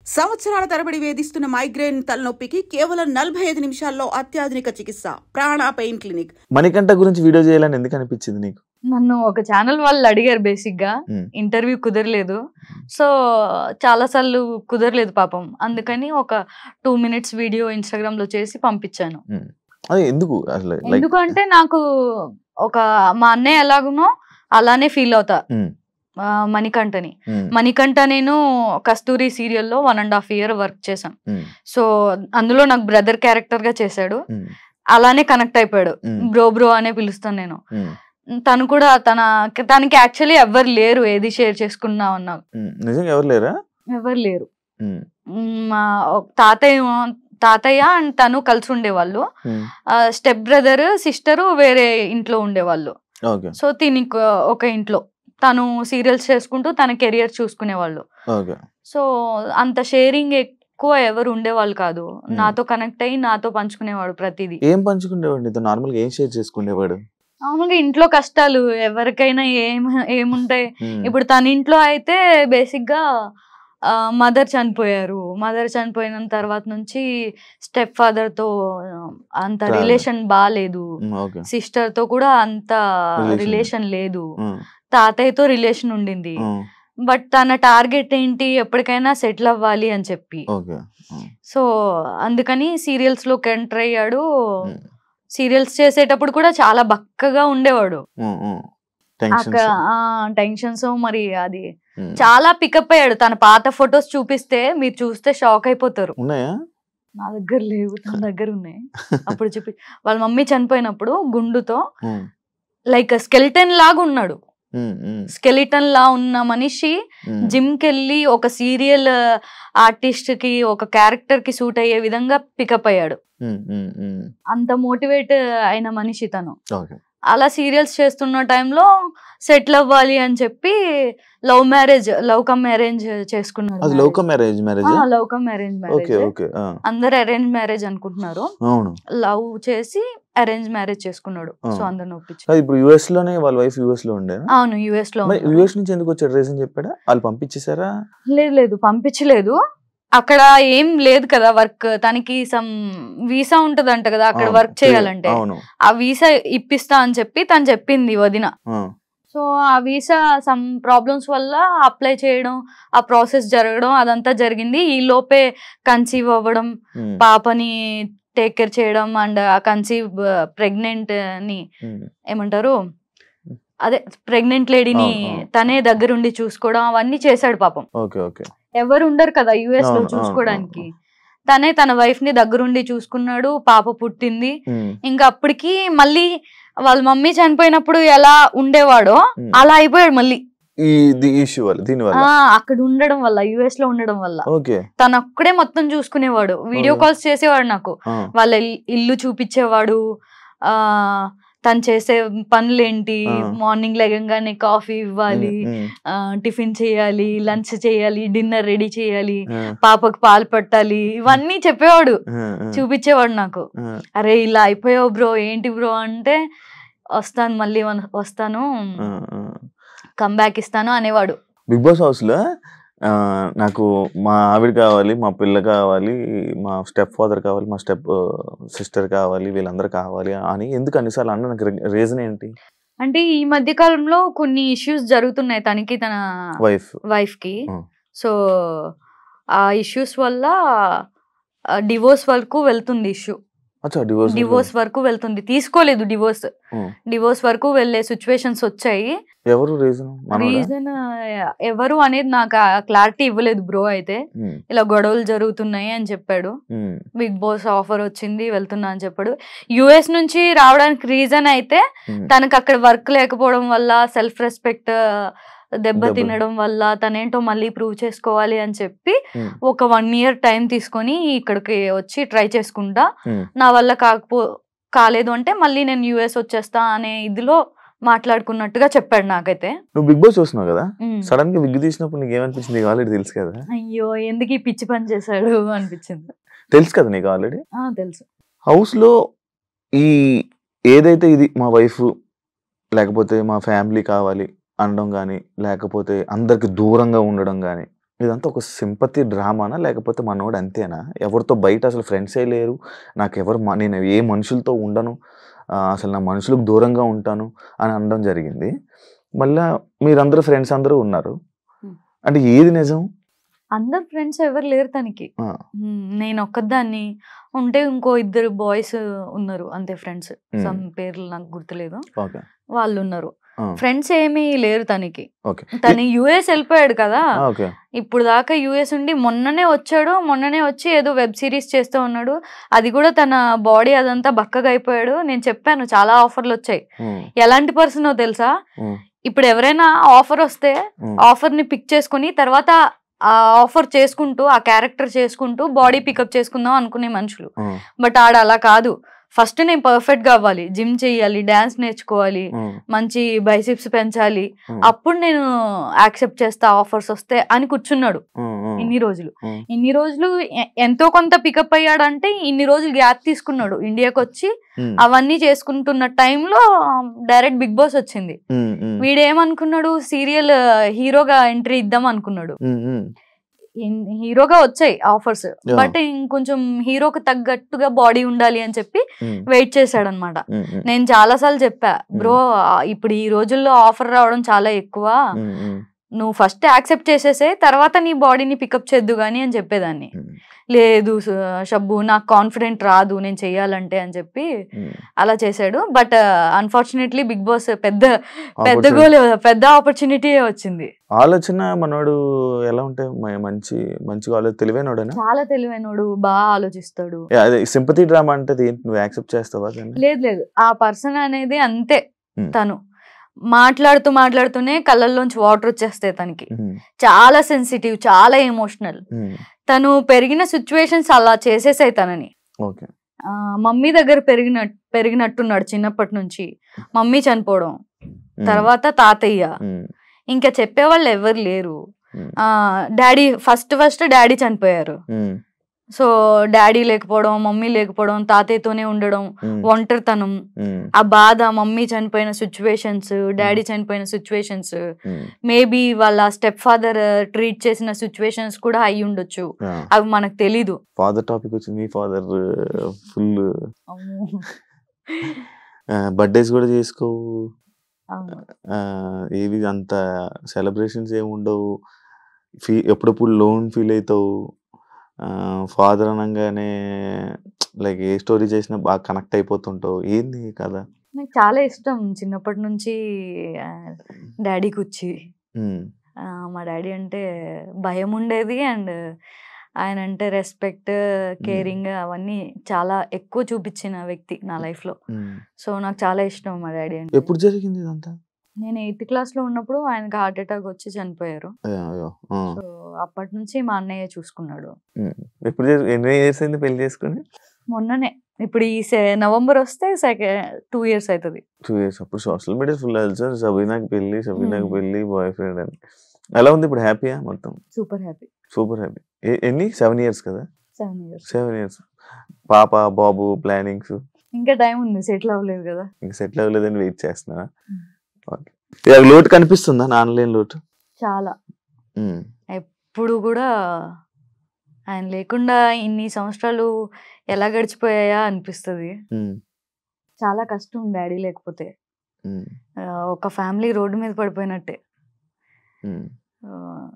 సంవత్సరాల తరబడి వేధిస్తున్న మైగ్రేన్ తలనొప్పికి కేవలం నలభై ఐదు నిమిషాల్లో అత్యాధునిక చికిత్స ప్రాణ పెయిన్ క్లినిక్ మణికంఠ గురించి వీడియో చేయాలని ఎందుకు అనిపించింది నీకు నన్ను ఒక ఛానల్ వాళ్ళు అడిగారు బేసిక్ గా మ్మ్. ఇంటర్వ్యూ కుదరలేదు సో చాలా సార్లు కుదరలేదు పాపం అందుకని ఒక టూ మినిట్స్ వీడియో ఇన్స్టాగ్రామ్ లో చేసి పంపించాను అదే ఎందుకు అసలు లైక్ ఎందుకంటే నాకు ఒక మా అన్నయ్య ఎలాగునో అలానే ఫీల్ అవుతా మ్మ్. ఆ, మణికంఠని మణికంఠ నేను కస్తూరి సీరియల్లో one and half year work చేశాను సో అందులో నాకు బ్రదర్ క్యారెక్టర్ గా చేశాడు అలానే కనెక్ట్ అయిపోయాడు బ్రో బ్రో అనే పిలుస్తాను నేను తను కూడా తన తనకి యాక్చువల్లీ ఎవరు లేరు ఏది షేర్ చేసుకున్నా అన్నా నిజంగా ఎవరు లేరా ఎవరు లేరు మ్మ్. మ్, మా ఒక తాతయ్య తాతయ్య అండ్ తను కలిసి ఉండేవాళ్ళు మ్మ్. స్టెప్ బ్రదర్ సిస్టరు వేరే ఇంట్లో ఉండేవాళ్ళు ఓకే సో తినికి ఒక ఇంట్లో తను సీరియల్స్ చేసుకుంటూ తన కెరియర్ చూసుకునేవాళ్ళు ఓకే సో అంత షేరింగ్ ఎక్కువ ఎవరు ఉండేవాళ్ళు కాదు నాతో కనెక్ట్ అయ్యి నాతో పంచుకునేవాడు ప్రతిదీ ఏం పంచుకునేవాడు నీతో నార్మల్ గా ఏం షేర్ చేసుకునేవాడు మామూలుగా ఇంట్లో కష్టాలు ఎవరికైనా ఏం ఏముంటాయి మ్మ్. ఇప్పుడు తన ఇంట్లో అయితే బేసిక్ గా మదర్ చనిపోయారు మదర్ చనిపోయిన తర్వాత నుంచి స్టెప్ ఫాదర్ తో ఆ, అంత చాలా. రిలేషన్ బాగాలేదు మ్మ్, ఓకే సిస్టర్ తో కూడా అంత Relation. రిలేషన్ లేదు మ్మ్. తాతయ్యతో రిలేషన్ ఉండింది మ్మ్. బట్ తన టార్గెట్ ఏంటి ఎప్పటికైనా సెటిల్ అవ్వాలి అని చెప్పి ఓకే మ్మ్. సో అందుకని సీరియల్స్ లోకి ఎంటర్ అయ్యాడు మ్మ్. సీరియల్స్ చేసేటప్పుడు కూడా చాలా బక్కగా ఉండేవాడు మ్మ్, మ్మ్. అక్కడ Tensions. టెన్షన్స్ మరి అది మ్మ్. చాలా పికప్ అయ్యాడు తన పాత ఫొటోస్ చూపిస్తే మీరు చూస్తే షాక్ అయిపోతారు ఉన్నాయా నా దగ్గర లేవు తన దగ్గర ఉన్నాయి అప్పుడు చూపి వాళ్ళ మమ్మీ చనిపోయినప్పుడు గుండుతో మ్మ్. లైక్ స్కెలిటన్ లాగా ఉన్నాడు మ్మ్, మ్మ్, స్కెలిటన్ లా ఉన్న మనిషి మ్మ్. జిమ్ కి వెళ్ళి ఒక సీరియల్ ఆర్టిస్ట్ కి ఒక క్యారెక్టర్ కి సూట్ అయ్యే విధంగా పికప్ అయ్యాడు మ్మ్, మ్మ్, మ్మ్. అంత మోటివేట్ అయిన మనిషి తను ఓకే అలా సీరియల్స్ చేస్తున్న టైంలో సెటిల్ అవ్వాలి అని చెప్పి love marriage love come marriage చేసుకున్నారు అది love come marriage marriage love come arrange okay marriage okay ఆ, అందరు అరేంజ్ మ్యారేజ్ అనుకుంటున్నారు అవును లవ్ చేసి అరేంజ్ మ్యారేజ్ చేసుకున్నాడు ఆ. సో అందరిని ఒప్పించి అది ఇప్పుడు యుఎస్ లోనే వాళ్ళ వైఫ్ యుఎస్ లో ఉండే అవును యుఎస్ లో మరి ఉన్నాడు. యుఎస్ నుంచి ఎందుకు వచ్చాడు రీజన్ చెప్పాడా వాళ్ళు పంపించేశారా లేదు లేదు పంపించలేదు అక్కడ ఏం లేదు కదా వర్క్ తనకి సమ్ వీసా ఉంటదంట కదా అక్కడ అవును, వర్క్ చేయాలంటే అవును ఆ వీసా ఇప్పిస్తా అని చెప్పి తను చెప్పింది వదిన ఆ, సో ఆ వీసా సమ్ ప్రాబ్లమ్స్ వల్ల అప్లై చేయడం ఆ ప్రాసెస్ జరగడం అదంతా జరిగింది ఈ లోపే కన్సీవ్ అవ్వడం మ్మ్, పాపని టేక్ కేర్ చేయడం అండ్ ఆ కన్సీవ్ ప్రెగ్నెంట్ ని మ్మ్. ఏమంటారు అదే ప్రెగ్నెంట్ లేడీని అవును, అవును. తనే దగ్గరుండి చూసుకోవడం అవన్నీ చేశాడు పాపం ఓకే ఓకే ఎవరు ఉండరు కదా యుఎస్ లో అవును, అవును, చూసుకోవడానికి అవును. తనే తన వైఫ్ ని దగ్గరుండి చూసుకున్నాడు పాప పుట్టింది మ్మ్, ఇంకా అప్పటికి మళ్ళీ వాళ్ళ మమ్మీ చనిపోయినప్పుడు ఎలా ఉండేవాడో మ్మ్. అలా అయిపోయాడు మళ్ళీ ఈ ఇష్యూ వల్ల దీని ఆ వల్ల అక్కడ ఉండడం వల్ల యుఎస్ లో ఉండడం వల్ల ఓకే తను ఒక్కడే మొత్తం చూసుకునేవాడు వీడియో అవును. కాల్స్ చేసేవాడు నాకు ఆ, వాళ్ళ ఇల్- ఇల్లు చూపించేవాడు ఆ తను చేసే పనులేంటి ఆ. మార్నింగ్ లేగంగానే కాఫీ ఇవ్వాలి మ్మ్, మ్మ్, ఆ, టిఫిన్ చేయాలి లంచ్ చేయాలి డిన్నర్ రెడీ చేయాలి ఆ, పాపకు పాలు పట్టాలి ఇవన్నీ చెప్పేవాడు ఆ, ఆ, చూపించేవాడు నాకు ఆ, అరే ఇలా అయిపోయావు బ్రో ఏంటి బ్రో అంటే వస్తాను మళ్ళీ వన్- వస్తాను ఆ, ఆ. కంబ్యాక్ ఇస్తాను అనేవాడు బిగ్ బాస్ హౌస్ లో ఆ, నాకు మా ఆవిడ కావాలి మా పిల్ల కావాలి మా స్టెప్ ఫాదర్ కావాలి మా స్టెప్ సిస్టర్ కావాలి వీళ్ళందరూ కావాలి అని ఎందుకు అన్నిసార్లు అన్న నాకు రీజన్ ఏంటి అంటే ఈ మధ్య కాలంలో కొన్ని ఇష్యూస్ జరుగుతున్నాయి తనకి తన వైఫ్ వైఫ్ కి ఆ. సో ఆ ఇష్యూస్ వల్ల డివోర్స్ వరకు వెళ్తుంది ఇష్యూ అచ్చా డివోర్స్ డివోర్స్ వరకు వెళ్తుంది తీసుకోలేదు డివోర్స్ డివోర్స్ వరకు వెళ్ళే సిచ్యువేషన్స్ వచ్చాయి ఎవరు రీజన్ రీజన్ ఎవరు అనేది నాకు క్లారిటీ ఇవ్వలేదు బ్రో అయితే ఇలా గొడవలు జరుగుతున్నాయి అని చెప్పాడు బిగ్ బాస్ ఆఫర్ వచ్చింది వెళ్తున్నా అని చెప్పాడు యుఎస్ నుంచి రావడానికి రీజన్ అయితే తనకు అక్కడ వర్క్ లేకపోవడం వల్ల సెల్ఫ్ రెస్పెక్ట్ దెబ్బ దెబ్బ. తినడం వల్ల తనేంటో మళ్ళీ ప్రూవ్ చేసుకోవాలి అని చెప్పి ఒక వన్ ఇయర్ టైం తీసుకొని ఇక్కడికి వచ్చి ట్రై చేసుకుంటా నా వల్ల కాకపో కాలేదు అంటే మళ్ళీ నేను యుఎస్ వచ్చేస్తా అనే ఇదిలో మాట్లాడుకున్నట్టుగా చెప్పాడు నాకైతే నువ్వు బిగ్ బాస్ చూస్తున్నావు కదా ఉమ్. సడన్ గా విగ్గు తీసినప్పుడు నీకు ఏమనిపించింది నీకు ఆల్రెడీ తెలుసు కదా అయ్యో ఎందుకు ఈ పిచ్చి పని చేశాడు అనిపించింది తెలుసు కదా నీకు ఆల్రెడీ ఆ, తెలుసు హౌస్ లో ఈ ఏదైతే ఇది మా వైఫ్ లేకపోతే మా ఫ్యామిలీ కావాలి అనడం కానీ లేకపోతే అందరికి దూరంగా ఉండడం కానీ ఇదంతా ఒక సింపతి డ్రామానా లేకపోతే మనోడు అంతేనా ఎవరితో బయట అసలు ఫ్రెండ్సే లేరు నాకు ఎవరు మ- నేను ఏ మనుషులతో ఉండను ఆ, అసలు నా మనుషులకు దూరంగా ఉంటాను అని అనడం జరిగింది మళ్ళా మీరందరూ ఫ్రెండ్స్ అందరూ ఉన్నారు Hmm. అంటే ఏది నిజం అందరు ఫ్రెండ్స్ ఎవరు లేరు తనకి ఆ, మ్మ్. నేను ఒక్కదాన్ని ఉంటే ఇంకో ఇద్దరు బాయ్స్ ఉన్నారు అంతే ఫ్రెండ్స్ Hmm. సమ్ పేర్లు నాకు గుర్తులేదు ఓకే వాళ్ళు ఉన్నారు ఆ, ఫ్రెండ్స్ ఏమీ లేరు తనకి ఓకే తను యుఎస్ వెళ్ళిపోయాడు కదా ఆ, ఓకే ఇప్పుడు దాకా యుఎస్ ఉండి మొన్ననే వచ్చాడు మొన్ననే వచ్చి ఏదో వెబ్ సిరీస్ చేస్తూ ఉన్నాడు అది కూడా తన బాడీ అదంతా బక్కగా అయిపోయాడు నేను చెప్పాను చాలా ఆఫర్లు వచ్చాయి ఉమ్, ఎలాంటి పర్సన్ తెలుసా ఉమ్, ఇప్పుడు ఎవరైనా ఆఫర్ వస్తే ఉమ్, ఆఫర్ ని పిక్ చేసుకుని తర్వాత ఆ ఆఫర్ చేసుకుంటూ ఆ క్యారెక్టర్ చేసుకుంటూ బాడీ పికప్ చేసుకుందాం అనుకునే మనుషులు ఉమ్, బట్ ఆడ అలా కాదు ఫస్ట్ నేను పర్ఫెక్ట్ గా అవ్వాలి జిమ్ చేయాలి డాన్స్ నేర్చుకోవాలి ఉమ్, మంచి బైసిప్స్ పెంచాలి ఉమ్, అప్పుడు నేను యాక్సెప్ట్ చేస్తా ఆఫర్స్ వస్తే అని కూర్చున్నాడు ఉమ్, ఉమ్, ఇన్ని రోజులు ఉమ్. ఇన్ని రోజులు ఎ- ఎంతో కొంత పికప్ అయ్యాడంటే ఇన్ని రోజులు గ్యాప్ తీసుకున్నాడు ఇండియాకి వచ్చి ఉమ్, అవన్నీ చేసుకుంటున్న టైంలో డైరెక్ట్ బిగ్ బాస్ వచ్చింది ఉమ్, ఉమ్, వీడేమనుకున్నాడు సీరియల్ హీరోగా ఎంట్రీ ఇద్దాం అనుకున్నాడు ఉమ్, ఉమ్, ఇన్- హీరోగా వచ్చాయి ఆఫర్స్ Yeah. బట్ ఇంకొంచెం హీరోకి తగ్గట్టుగా బాడీ ఉండాలి అని చెప్పి ఉమ్, వెయిట్ చేశాడనమాట ఉమ్, ఉమ్, నేను చాలా సార్లు చెప్పా బ్రో ఇప్పుడు ఈ రోజుల్లో ఆఫర్ రావడం చాలా ఎక్కువ ఉమ్, ఉమ్, నువ్వు ఫస్ట్ యాక్సెప్ట్ చేసేసే తర్వాత నీ బాడీని పికప్ చేద్దు గానీ అని చెప్పేదాన్ని ఉమ్, లేదు స- షబ్బు నాకు కాన్ఫిడెంట్ రాదు నేను చెయ్యాలంటే అని చెప్పి ఉమ్. అలా చేశాడు బట్ అన్ఫార్చునేట్లీ బిగ్ బాస్ పెద్ద పెద్ద Opportunity. గోల్ పెద్ద ఆపర్చునిటీ వచ్చింది ఆలోచన మనోడు ఎలా ఉంటాయి మ- మంచి మంచిగా ఆలోచన తెలివైనోడేనా చాలా తెలివైనోడు బాగా ఆలోచిస్తాడు ఏ, అదే సింపతి డ్రామా అంటే అది ఏంటి నువ్వు యాక్సెప్ట్ చేస్తావా దాన్ని లేదు లేదు ఆ పర్సన్ అనేది అంతే Hmm. తను మాట్లాడుతూ మాట్లాడుతూనే కళ్ళల్లోంచి వాటర్ వచ్చేస్తాయి తనకి ఉమ్, చాలా సెన్సిటివ్ చాలా ఎమోషనల్ ఉమ్, తను పెరిగిన సిచ్యువేషన్స్ అలా చేసేసాయి తనని ఓకే ఆ, మమ్మీ దగ్గర పెరిగిన పెరిగినట్టున్నాడు చిన్నప్పటి నుంచి మమ్మీ చనిపోవడం ఉమ్, తర్వాత తాతయ్య ఉమ్, ఇంకా చెప్పేవాళ్ళు ఎవరు లేరు ఉమ్, ఆ డాడీ ఫస్ట్ ఫస్ట్ డాడీ చనిపోయారు ఉమ్, సో డాడీ లేకపోవడం మమ్మీ లేకపోవడం తాతయ్యతోనే ఉండడం ఉమ్, ఒంటరితనం ఉమ్, ఆ బాధ మమ్మీ చనిపోయిన సిచ్యువేషన్స్ డాడీ చనిపోయిన సిచ్యువేషన్స్ ఉమ్, మేబీ వాళ్ళ స్టెప్ ఫాదర్ ట్రీట్ చేసిన సిచ్యువేషన్స్ కూడా అయి ఉండొచ్చు ఆ. అవి మనకు తెలీదు ఫాదర్ టాపిక్ వచ్చింది మీ ఫాదర్ ఫుల్ బర్త్డేస్ కూడా చేసుకోవు అవును. ఆ, ఏవి అంత సెలబ్రేషన్స్ ఏమి ఉండవు ఫీ ఎప్పుడప్పుడు లోన్ ఫీల్ అవుతావు ఫాదర్ అనగానే లైక్ ఏ స్టోరీ చేసినా బాగా కనెక్ట్ అయిపోతుంటావు ఏంది కదా నాకు చాలా ఇష్టం చిన్నప్పటి నుంచి డాడీకి వచ్చి ఆ, మా డాడీ అంటే భయం ఉండేది అండ్ ఆయన అంటే రెస్పెక్ట్ కేరింగ్ అవన్నీ చాలా ఎక్కువ చూపించిన వ్యక్తి నా లైఫ్ లో సో నాకు చాలా ఇష్టం మా డాడీ అంటే ఎప్పుడు జరిగింది ఇదంతా నేను ఎయిత్ క్లాస్ లో ఉన్నప్పుడు ఆయనకి హార్ట్ అటాక్ వచ్చి చనిపోయారు అయ్యో, అయ్యో, ఆ. సో అప్పటి నుంచి మా అన్నయ్య చూసుకున్నాడు ఉమ్. ఎప్పుడు చేసు- ఎన్ని ఇయర్స్ అయింది పెళ్లి చేసుకుని మొన్ననే ఇప్పుడు ఈ సె- నవంబర్ వస్తే సెకండ్ టూ ఇయర్స్ అవుతుంది టూ ఇయర్స్ అప్పుడు సోషల్ మీడియా ఫుల్ సార్ సబీనాకి పెళ్లి సబీనాకి Hmm. పెళ్లి బాయ్ ఫ్రెండ్ అని ఎలా ఉంది ఇప్పుడు హ్యాపీయా మొత్తం సూపర్ హ్యాపీ సూపర్ హ్యాపీ ఎన్ని సెవెన్ ఇయర్స్ కదా సెవెన్ ఇయర్స్ సెవెన్ ఇయర్స్ పాప బాబు ప్లానింగ్స్ ఇంకా టైం ఉంది సెటిల్ అవ్వలేదు కదా ఇంకా సెటిల్ అవ్వలేదని వెయిట్ చేస్తున్నా Hmm. ఓకే ఇక లోటు కనిపిస్తుందా నాన్నలేని లోటు చాలా ఉమ్. ఇప్పుడు కూడా ఆయన లేకుండా ఇన్ని సంవత్సరాలు ఎలా గడిచిపోయాయా అనిపిస్తుంది ఉమ్. చాలా కష్టం డాడీ లేకపోతే ఉమ్. ఆ, ఒక ఫ్యామిలీ రోడ్డు మీద పడిపోయినట్టే ఉమ్. ఆ,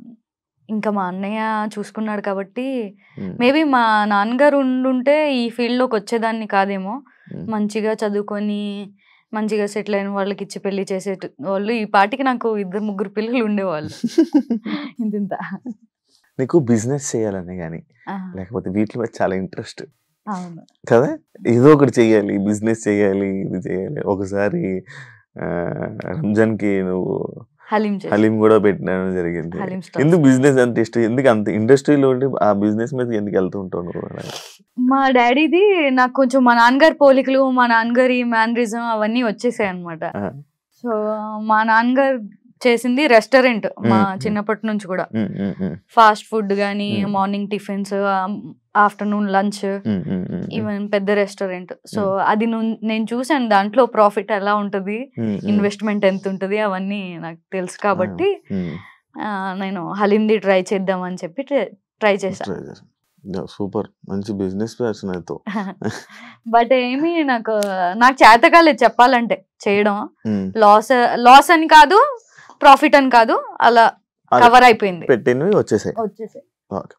ఇంకా మా అన్నయ్య చూసుకున్నాడు కాబట్టి ఉమ్. మేబీ మా నాన్నగారు ఉండుంటే ఈ ఫీల్డ్లోకి వచ్చేదాన్ని కాదేమో ఉమ్. మంచిగా చదువుకొని మంచిగా సెటిల్ అయిన వాళ్ళకి ఇచ్చి పెళ్లి చేసే వాళ్ళు ఈ పాటికి నాకు ఇద్దరు ముగ్గురు పిల్లలు ఉండేవాళ్ళు ఇంత ఇంత నీకు బిజినెస్ చేయాలని కానీ ఆ, లేకపోతే వీటి మీద చాలా ఇంట్రెస్ట్ అవును కదా ఏదో ఒకటి చెయ్యాలి బిజినెస్ చేయాలి ఇది చేయాలి ఒకసారి ఆ, రంజాన్ కి నువ్వు హలీం చేసి హలీం కూడా పెట్టడం జరిగింది హలీం స్టాల్స్. ఎందుకు బిజినెస్ అంత ఇష్టం ఎందుకు అంత ఇండస్ట్రీలో ఉండి ఆ బిజినెస్ మీద ఎందుకు వెళ్తూ ఉంటావు నువ్వు అలాగా? మా డాడీది నాకు కొంచెం మా నాన్నగారి పోలికలు మా నాన్నగారి మ్యానరిజం అవన్నీ వచ్చేసాయి అనమాట ఆ. సో మా నాన్నగారు చేసింది రెస్టారెంట్ మా మ్మ్. చిన్నప్పటి నుంచి కూడా ఉమ్, ఉమ్, ఉమ్, ఫాస్ట్ ఫుడ్ కానీ hmm. Morning tiffins afternoon lunch um, um, um, even పెద్ద రెస్టారెంట్ సో మ్మ్. అది ను- నేను చూసాను దాంట్లో ప్రాఫిట్ ఎలా ఉంటది ఉమ్, ఉమ్, ఇన్వెస్ట్మెంట్ ఎంత ఉంటది అవన్నీ నాకు తెలుసు కాబట్టి ఉమ్, ఆ, నేను హలీంది ట్రై చేద్దాం అని చెప్పి ట్రై చేశాను ట్రై చేశాను సూపర్ మంచి బిజినెస్ పర్సన్ అయితే బట్ ఏమి నాకు నాకు చేత కాలేదు చెప్పాలంటే చేయడం ఉమ్. లాస్ లాస్ అని కాదు ప్రాఫిట్ అని కాదు అలా అదే. కవర్ అయిపోయింది పెట్టినవి వచ్చేసాయి వచ్చేసి ఓకే